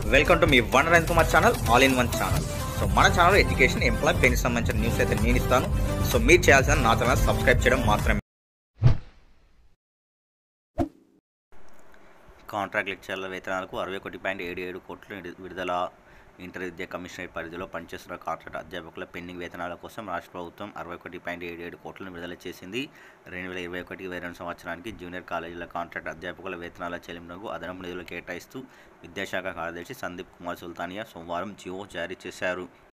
welcome to మీ వన్ రైన్ Kumar channel all in one channel so మన ఛానల్ ఎడ్యుకేషన్ ఎంప్లాయ్ పెన్కి సంబంధించిన న్యూస్ అయితే నేను ఇస్తాను సో మీరు చేయాల్సిన నా ఛానల్ సబ్స్క్రైబ్ చేయడం మాత్రమే కాంట్రాక్ట్ లెక్చర్ల వేతనాలకు అరవై ఒకటి పాయింట్ ఏడు ఏడు కోట్లు విడు- విడుదల ఇంటర్ విద్యా కమిషనరేట్ పరిధిలో పనిచేస్తున్న కాంట్రాక్ట్ అధ్యాపకుల పెండింగ్ వేతనాల కోసం రాష్ట్ర ప్రభుత్వం అరవై ఒకటి పాయింట్ ఏడు ఏడు కోట్లను విడుదల చేసింది రెండు వేల ఇరవై ఒకటి ఇరవై రెండు సంవత్సరానికి జూనియర్ కాలేజీల కాంట్రాక్ట్ అధ్యాపకుల వేతనాల చెల్లింపునకు అదనపు నిధులు కేటాయిస్తూ విద్యాశాఖ కార్యదర్శి సందీప్ కుమార్ సుల్తానియా సోమవారం జియో జారీ చేశారు